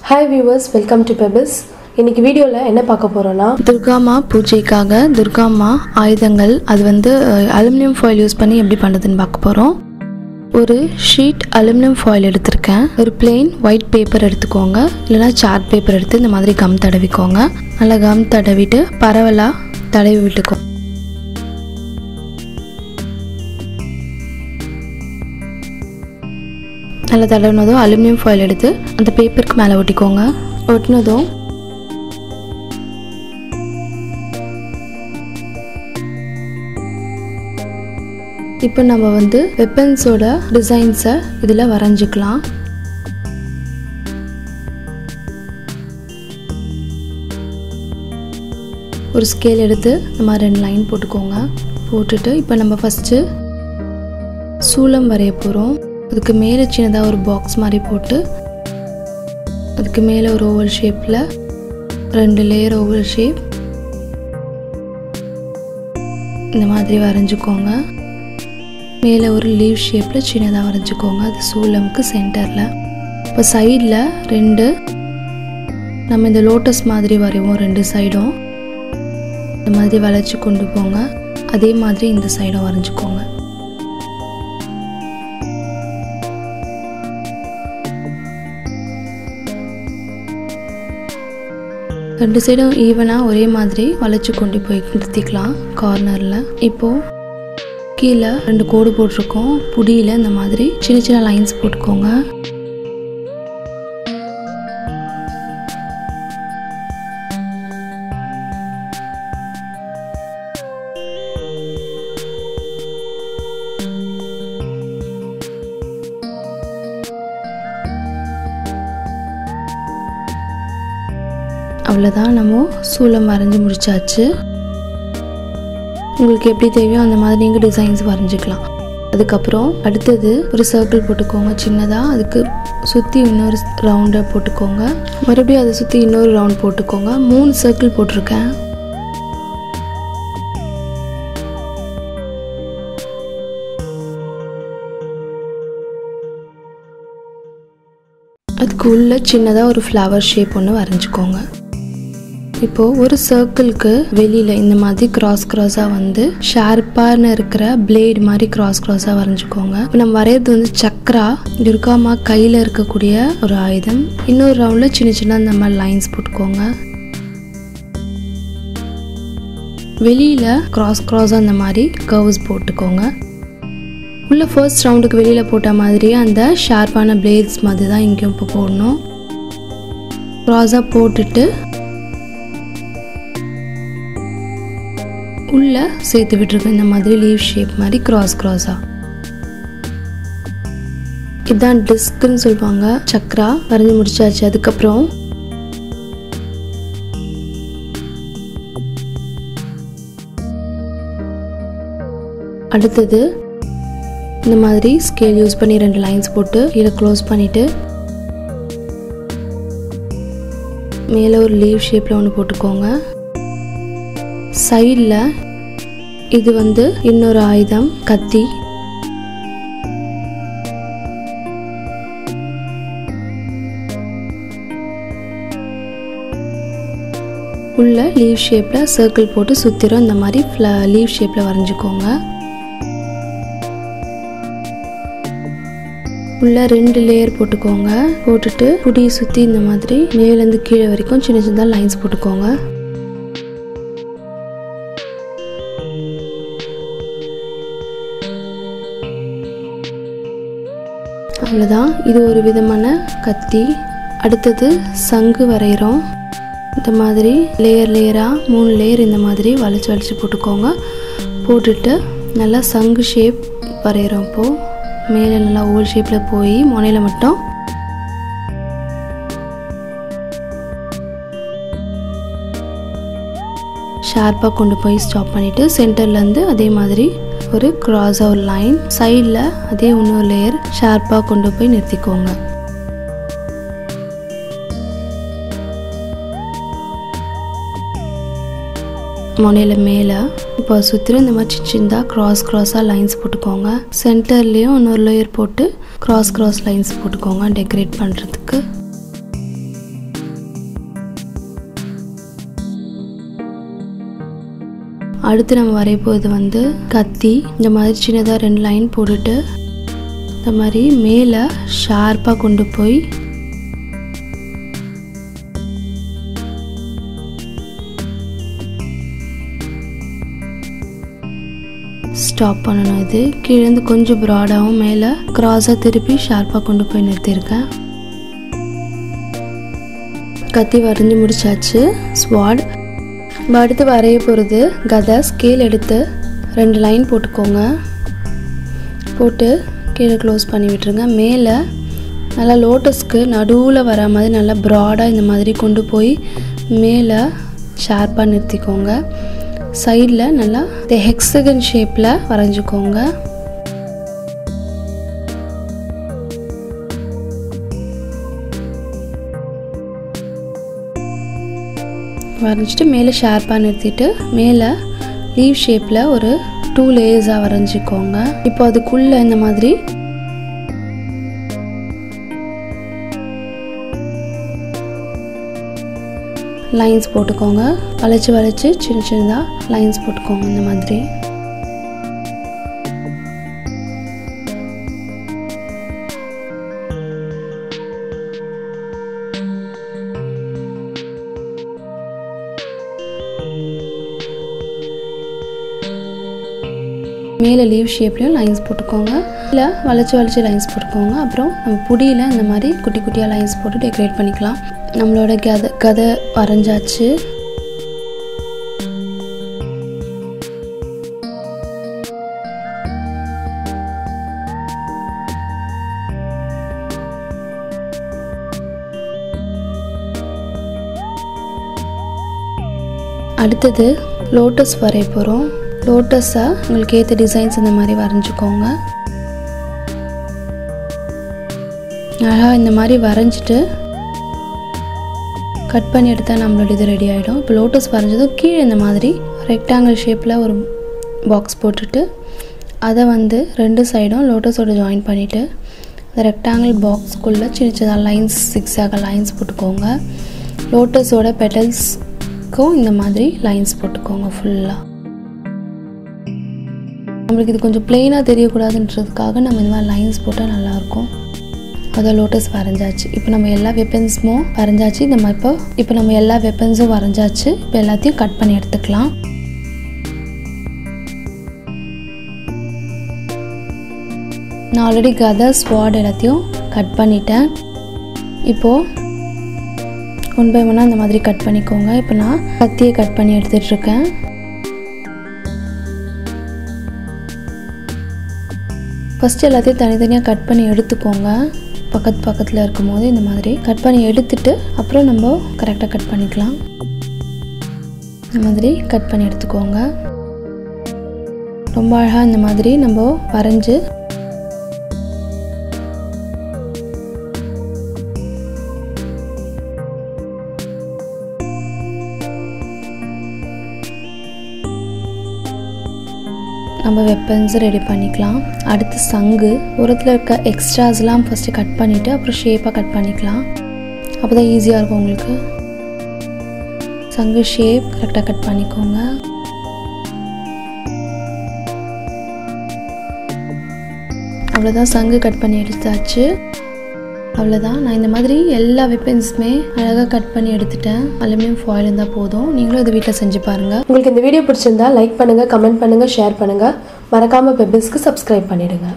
hi viewers welcome to Pebbles இன்னைக்கு வீடியோவில் என்ன பார்க்க போகிறோன்னா துர்காமா பூஜைக்காக துர்காமா ஆயுதங்கள் அது வந்து அலுமினியம் ஃபாயில் யூஸ் பண்ணி எப்படி பண்ணுறதுன்னு பார்க்க போகிறோம் ஒரு ஷீட் அலுமினியம் ஃபாயில் எடுத்திருக்கேன் ஒரு பிளெயின் ஒயிட் பேப்பர் எடுத்துக்கோங்க இல்லைனா சார்ட் பேப்பர் எடுத்து இந்த மாதிரி கம் தடவிக்கோங்க நல்லா கம் தடவிட்டு பரவலாக தடவி விட்டுக்கோ நல்லா தடவினதும் அலுமினியம் ஃபாயில் எடுத்து அந்த பேப்பருக்கு மேலே ஒட்டிக்கோங்க ஒட்டினதும் இப்போ நம்ம வந்து வெப்பன்ஸோட டிசைன்ஸை இதில் வரைஞ்சிக்கலாம் ஒரு ஸ்கேல் எடுத்து இந்த மாதிரி ரெண்டு லைன் போட்டுக்கோங்க போட்டுட்டு இப்போ நம்ம ஃபஸ்ட்டு சூளம் வரைய போகிறோம் அதுக்கு மேலே சின்னதாக ஒரு பாக்ஸ் மாதிரி போட்டு அதுக்கு மேலே ஒரு ஓவல் ஷேப்பில் ரெண்டு லேயர் ஓவல் ஷேப் இந்த மாதிரி வரைஞ்சிக்கோங்க மேலே ஒரு லீவ் ஷேப்பில் சின்னதாக வரைஞ்சிக்கோங்க அது சூளமுக்கு சென்டரில் இப்போ சைடில் ரெண்டு நம்ம இந்த லோட்டஸ் மாதிரி வரைவோம் ரெண்டு சைடும் இந்த மாதிரி வளைச்சி கொண்டு போங்க அதே மாதிரி இந்த சைடும் வரைஞ்சிக்கோங்க ரெண்டு சைடும் ஈவனாக ஒரே மாதிரி வளைச்சி கொண்டு போய் நிறுத்திக்கலாம் கார்னரில் இப்போது கீழே ரெண்டு கோடு போட்டிருக்கோம் புடியில் இந்த மாதிரி சின்ன சின்ன லைன்ஸ் போட்டுக்கோங்க அவ்வளோதான் நம்ம சூளம் வரைஞ்சி முடிச்சாச்சு உங்களுக்கு எப்படி தேவையோ அந்த மாதிரி நீங்கள் டிசைன்ஸ் வரைஞ்சிக்கலாம் அதுக்கப்புறம் அடுத்தது ஒரு சர்க்கிள் போட்டுக்கோங்க சின்னதாக அதுக்கு சுற்றி இன்னொரு ரவுண்டை போட்டுக்கோங்க மறுபடியும் அதை சுற்றி இன்னொரு ரவுண்ட் போட்டுக்கோங்க மூணு சர்க்கிள் போட்டிருக்கேன் அதுக்கு உள்ள சின்னதாக ஒரு ஃப்ளவர் ஷேப் ஒன்று வரைஞ்சிக்கோங்க இப்போது ஒரு சர்க்கிள்க்கு வெளியில் இந்த மாதிரி கிராஸ் கிராஸாக வந்து ஷார்ப்பான இருக்கிற பிளேட் மாதிரி கிராஸ் கிராஸாக வரைஞ்சிக்கோங்க இப்போ நம்ம வரைகிறது வந்து சக்ரா துர்காமா கையில் இருக்கக்கூடிய ஒரு ஆயுதம் இன்னொரு ரவுண்டில் சின்ன சின்ன இந்த மாதிரி லைன்ஸ் போட்டுக்கோங்க வெளியில் கிராஸ் கிராஸாக அந்த மாதிரி கர்வ்ஸ் போட்டுக்கோங்க உள்ள ஃபர்ஸ்ட் ரவுண்டுக்கு வெளியில் போட்ட மாதிரி அந்த ஷார்ப்பான பிளேட்ஸ் மாதிரி தான் இங்கேயும் இப்போ போடணும் க்ராஸாக போட்டுட்டு உள்ள சேர்த்து விட்டுருக்கோம் இந்த மாதிரி லீவ் ஷேப் மாதிரி கிராஸ் கிராஸாக இதுதான் டிஸ்க்குன்னு சொல்லுவாங்க சக்ரா வரைஞ்சி முடிச்சாச்சு அதுக்கப்புறம் அடுத்தது இந்த மாதிரி ஸ்கேல் யூஸ் பண்ணி ரெண்டு லைன்ஸ் போட்டு கீழே க்ளோஸ் பண்ணிவிட்டு மேலே ஒரு லீவ் ஷேப்பில் ஒன்று போட்டுக்கோங்க சைடில் இது வந்து இன்னொரு ஆயுதம் கத்தி உள்ள லீவ் ஷேப்பில் சர்க்கிள் போட்டு சுற்றிரும் இந்த மாதிரி லீவ் ஷேப்பில் வரைஞ்சிக்கோங்க உள்ள ரெண்டு லேயர் போட்டுக்கோங்க போட்டுட்டு புடியை சுற்றி இந்த மாதிரி மேலேருந்து கீழே வரைக்கும் சின்ன சின்னதாக லைன்ஸ் போட்டுக்கோங்க அவ்வளோதான் இது ஒரு விதமான கத்தி அடுத்தது சங்கு வரைகிறோம் இந்த மாதிரி லேயர் லேயராக மூணு லேயர் இந்த மாதிரி வளைச்சி வளைச்சி போட்டுக்கோங்க போட்டுட்டு நல்லா சங்கு ஷேப் வரைகிறோம் இப்போது மேலே நல்லா ஓல் ஷேப்பில் போய் முனையில் மட்டும் ஷார்ப்பாக கொண்டு போய் ஸ்டாப் பண்ணிவிட்டு சென்டர்லேருந்து அதே மாதிரி ஒரு க்ராஸாக ஒரு லைன் சைடில் அதே இன்னொரு லேயர் ஷார்ப்பாக கொண்டு போய் நிறுத்திக்கோங்க முனையில் மேலே இப்போ சுற்றிலும் இந்த மாதிரி சின்ன சின்னதாக க்ராஸ் க்ராஸாக லைன்ஸ் போட்டுக்கோங்க சென்டர்லேயும் இன்னொரு லேயர் போட்டு க்ராஸ் க்ராஸ் லைன்ஸ் போட்டுக்கோங்க டெக்கரேட் பண்ணுறதுக்கு அடுத்து நம்ம வரைய போகிறது வந்து கத்தி இந்த மாதிரி சின்னதாக ரெண்டு லைன் போட்டுட்டு இந்த மாதிரி மேலே ஷார்ப்பாக கொண்டு போய் ஸ்டாப் பண்ணணும் இது கீழேருந்து கொஞ்சம் ப்ராடாகவும் மேலே க்ராஸாக திருப்பி ஷார்ப்பாக கொண்டு போய் நிறுத்தியிருக்கேன் கத்தி வரைஞ்சி முடிச்சாச்சு ஸ்வாட் இப்போ அடுத்து வரைய போகிறது கதை ஸ்கேல் எடுத்து ரெண்டு லைன் போட்டுக்கோங்க போட்டு கீழே க்ளோஸ் பண்ணி விட்டுருங்க மேலே நல்லா லோட்டஸ்க்கு நடுவில் வர மாதிரி நல்லா ப்ராடாக இந்த மாதிரி கொண்டு போய் மேலே ஷார்ப்பாக நிறுத்திக்கோங்க சைடில் நல்லா இந்த ஹெக்ஸகன் ஷேப்பில் வரைஞ்சிக்கோங்க வரைஞ்சிட்டு மேலே ஷார்ப்பாக நிறுத்திட்டு மேலே லீவ் ஷேப்பில் ஒரு டூ லேயர்ஸாக வரைஞ்சிக்கோங்க இப்போ அதுக்குள்ளே இந்த மாதிரி லைன்ஸ் போட்டுக்கோங்க வளைச்சி வளைச்சி சின்ன சின்னதாக லைன்ஸ் போட்டுக்கோங்க இந்த மாதிரி மேலே லீவ் ஷேப்லேயும் லைன்ஸ் போட்டுக்கோங்க இல்லை வளைச்சி வளைச்சி லைன்ஸ் போட்டுக்கோங்க அப்புறம் நம்ம புடியில் இந்த மாதிரி குட்டி குட்டியாக லைன்ஸ் போட்டு டெக்கரேட் பண்ணிக்கலாம் நம்மளோட கதை கதை வரைஞ்சாச்சு அடுத்தது லோட்டஸ் வரைய போகிறோம் லோட்டஸை உங்களுக்கு ஏற்ற டிசைன்ஸ் இந்த மாதிரி வரைஞ்சிக்கோங்க அழகாக இந்த மாதிரி வரைஞ்சிட்டு கட் பண்ணி எடுத்தால் நம்மளோட இது ரெடி ஆகிடும் இப்போ லோட்டஸ் வரைஞ்சதும் கீழே இந்த மாதிரி ரெக்டாங்கிள் ஷேப்பில் ஒரு பாக்ஸ் போட்டுட்டு அதை வந்து ரெண்டு சைடும் லோட்டஸோட ஜாயின் பண்ணிவிட்டு அந்த ரெக்டாங்கிள் பாக்ஸ்க்குள்ளே சின்ன சின்ன லைன்ஸ் சிக்ஸாக லைன்ஸ் போட்டுக்கோங்க லோட்டஸோட பெட்டல்ஸ்க்கும் இந்த மாதிரி லைன்ஸ் போட்டுக்கோங்க ஃபுல்லாக நம்மளுக்கு இது கொஞ்சம் பிளெயினாக தெரியக்கூடாதுன்றதுக்காக நம்ம இந்த மாதிரி லைன்ஸ் போட்டால் நல்லாயிருக்கும் அதை லோட்டஸ் வரைஞ்சாச்சு இப்போ நம்ம எல்லா வெப்பன்ஸும் வரைஞ்சாச்சு இந்த மாதிரி இப்போ இப்போ நம்ம எல்லா வெப்பன்ஸும் வரைஞ்சாச்சு இப்போ எல்லாத்தையும் கட் பண்ணி எடுத்துக்கலாம் நான் ஆல்ரெடி கதை ஸ்வாட் எல்லாத்தையும் கட் பண்ணிட்டேன் இப்போது ஒன் பை ஒன்னாக இந்த மாதிரி கட் பண்ணிக்கோங்க இப்போ நான் கத்தியை கட் பண்ணி எடுத்துகிட்ருக்கேன் ஃபஸ்ட்டு எல்லாத்தையும் தனித்தனியாக கட் பண்ணி எடுத்துக்கோங்க பக்கத்து பக்கத்தில் இருக்கும்போது இந்த மாதிரி கட் பண்ணி எடுத்துட்டு அப்புறம் நம்ம கரெக்டாக கட் பண்ணிக்கலாம் இந்த மாதிரி கட் பண்ணி எடுத்துக்கோங்க ரொம்ப அழகாக இந்த மாதிரி நம்ம வரைஞ்சி நம்ம வெப்பன்ஸ் ரெடி பண்ணிக்கலாம் அடுத்து சங்கு உரத்தில் இருக்க எக்ஸ்ட்ராஸ்லாம் ஃபஸ்ட்டு கட் பண்ணிவிட்டு அப்புறம் ஷேப்பாக கட் பண்ணிக்கலாம் அப்போ தான் ஈஸியாக இருக்கும் உங்களுக்கு சங்கு ஷேப் கரெக்டாக கட் பண்ணிக்கோங்க அவ்வளோதான் சங்கு கட் பண்ணி எடுத்தாச்சு அவ்வளோதான் நான் இந்த மாதிரி எல்லா வெப்பன்ஸுமே அழகாக கட் பண்ணி எடுத்துட்டேன் அலுமினியம் ஃபாயில் இருந்தால் போதும் நீங்களும் இது வீட்டில் செஞ்சு பாருங்கள் உங்களுக்கு இந்த வீடியோ பிடிச்சிருந்தா லைக் பண்ணுங்கள் கமெண்ட் பண்ணுங்கள் ஷேர் பண்ணுங்கள் மறக்காமல் பெபிள்ஸ்க்கு சப்ஸ்கிரைப் பண்ணிடுங்க